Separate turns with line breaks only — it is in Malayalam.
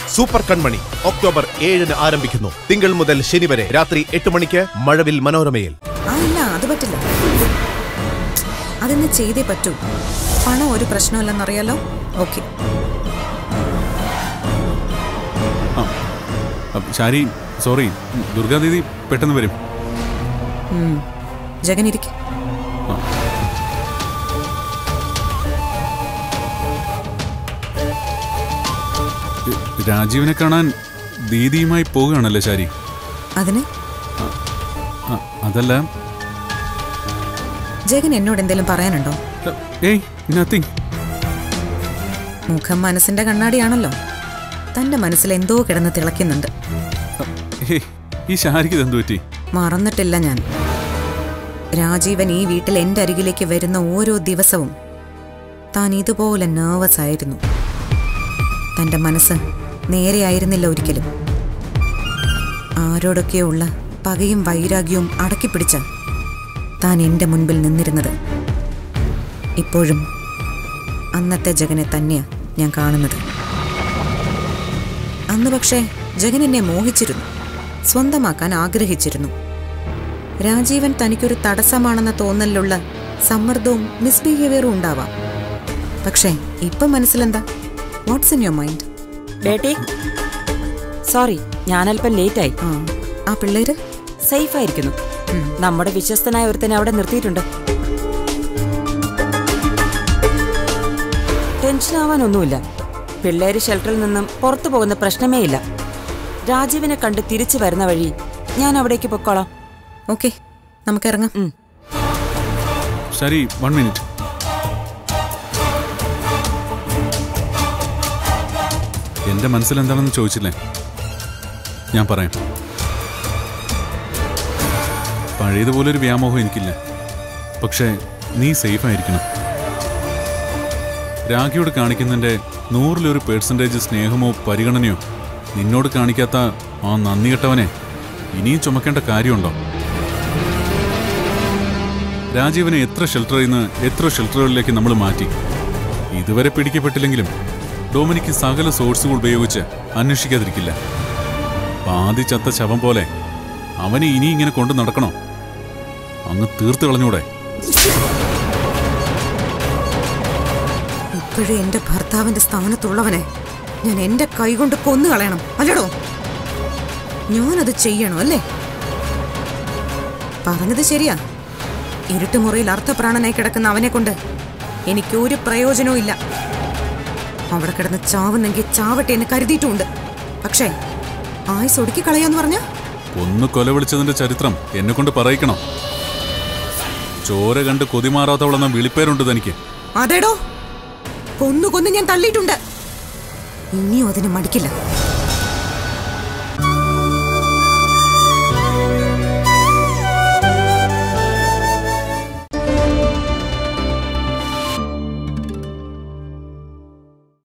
സൂപ്പർ കൺമണി ഒക്ടോബർ ഏഴിന് ആരംഭിക്കുന്നു തിങ്കൾ മുതൽ ശനി വരെ രാത്രി എട്ട് മണിക്ക് മഴവിൽ മനോരമയിൽ
ആ ഇല്ല അത് പറ്റില്ല അതൊന്ന് ചെയ്തേ പറ്റൂ പണം ഒരു പ്രശ്നമല്ലെന്നറിയാലോ ഓക്കെ
ശാരി സോറി ദുർഗാദീദി പെട്ടെന്ന് വരും
ജഗൻ ഇരിക്കെ
രാജീവിനെ കാണാൻ ദീദിയുമായി പോവുകയാണല്ലേ ശാരി
അതിന്
ആ, അതല്ല
ജഗൻ എന്നോട് എന്തെങ്കിലും പറയാനുണ്ടോ
ഏയ് നത്തിങ്
മുഖം മനസ്സിന്റെ കണ്ണാടിയാണല്ലോ തന്റെ മനസ്സിൽ എന്തോ കിടന്ന് തിളയ്ക്കുന്നുണ്ട്
ഏയ് ഈ ശാരിക്ക് ഇതെന്തു പറ്റി
മറന്നിട്ടില്ല ഞാൻ രാജീവൻ ഈ വീട്ടിൽ എന്റെ അരികിലേക്ക് വരുന്ന ഓരോ ദിവസവും താൻ ഇതുപോലെ നെർവസ് ആയിരുന്നു തന്റെ മനസ്സ് നേരെയായിരുന്നില്ല ഒരിക്കലും ആരോടൊക്കെയുള്ള പകയും വൈരാഗ്യവും അടക്കിപ്പിടിച്ച താൻ എന്റെ മുൻപിൽ നിന്നിരുന്നത് ഇപ്പോഴും അന്നത്തെ ജഗനെ തന്നെയാ ഞാൻ കാണുന്നത് അന്ന് പക്ഷേ ജഗൻ എന്നെ മോഹിച്ചിരുന്നു സ്വന്തമാക്കാൻ ആഗ്രഹിച്ചിരുന്നു രാജീവൻ തനിക്കൊരു തടസ്സമാണെന്ന തോന്നലിലുള്ള സമ്മർദ്ദവും മിസ്ബിഹേവിയറും ഉണ്ടാവാം പക്ഷേ ഇപ്പൊ മനസ്സിലെന്താ വാട്ട്സ് ഇൻ യുവർ മൈൻഡ്
ബേട്ടി സോറി ഞാനല്പം ലേറ്റായി
ആ ആ പിള്ളേര്
സേഫ് ആയിരിക്കുന്നു നമ്മുടെ വിശ്വസ്തനായ ഒരുത്തനെ അവിടെ നിർത്തിയിട്ടുണ്ട് ടെൻഷൻ ആവാനൊന്നുമില്ല പിള്ളേര് ഷെൽട്ടറിൽ നിന്നും പുറത്തു പോകുന്ന പ്രശ്നമേ ഇല്ല രാജീവിനെ കണ്ട് തിരിച്ചു വരുന്ന വഴി ഞാൻ അവിടേക്ക് പൊക്കോളാം
ഓക്കെ നമുക്കിറങ്ങാം
ഉം.
ശാരി വൺ മിനിറ്റ് എന്റെ മനസ്സിലെന്താണെന്ന് ചോദിച്ചില്ലേ ഞാൻ പറയാം പഴയതുപോലെ ഒരു വ്യാമോഹം എനിക്കില്ല പക്ഷേ നീ സേഫ് ആയിരിക്കണം രാഖിയോട് കാണിക്കുന്നതിൻ്റെ നൂറിലൊരു പേഴ്സൻറ്റേജ് സ്നേഹമോ പരിഗണനയോ നിന്നോട് കാണിക്കാത്ത ആ നന്ദി കെട്ടവനെ ഇനിയും ചുമക്കേണ്ട കാര്യമുണ്ടോ രാജീവനെ എത്ര ഷെൽട്ടറിൽ നിന്ന് എത്ര ഷെൽട്ടറുകളിലേക്ക് നമ്മൾ മാറ്റി ഇതുവരെ പിടിക്കപ്പെട്ടില്ലെങ്കിലും ഡൊമിനിക്ക് സകല സോഴ്സുകൾ ഉപയോഗിച്ച് അന്വേഷിക്കാതിരിക്കില്ല പാതി ചത്ത ശവം പോലെ അവനെ ഇനി ഇങ്ങനെ കൊണ്ടു നടക്കണോ അങ്ങ് തീർത്ത് കളഞ്ഞൂടെ
ഇപ്പോഴും എന്റെ ഭർത്താവിന്റെ സ്ഥാനത്തുള്ളവനെ ഞാൻ എന്റെ കൈകൊണ്ട് കൊന്നു കളയണം അല്ലടോ ഞാനത് ചെയ്യണോ അല്ലേ പറഞ്ഞത് ശരിയാ ഇരുട്ടുമുറിയിൽ അർത്ഥപ്രാണനായി കിടക്കുന്ന അവനെ കൊണ്ട് എനിക്ക് ഒരു പ്രയോജനവും ഇല്ല അവിടെ കിടന്ന് ചാവുന്നെങ്കിൽ ചാവട്ടെ എന്ന് കരുതിയിട്ടുമുണ്ട് പക്ഷേ ആയുസ് ഒടുക്കി കളയാന്ന് പറഞ്ഞ
ഒന്ന് കൊല വിളിച്ചതിന്റെ ചരിത്രം എന്നെ കൊണ്ട് പറയിക്കണോ ചോര കണ്ട് കൊതിമാറാത്തവളെന്ന വിളിപ്പേരുണ്ട് തനിക്ക്
അതേടോ കൊന്നു കൊന്ന് ഞാൻ തള്ളിയിട്ടുണ്ട് ഇനിയും അതിന് മടിക്കില്ല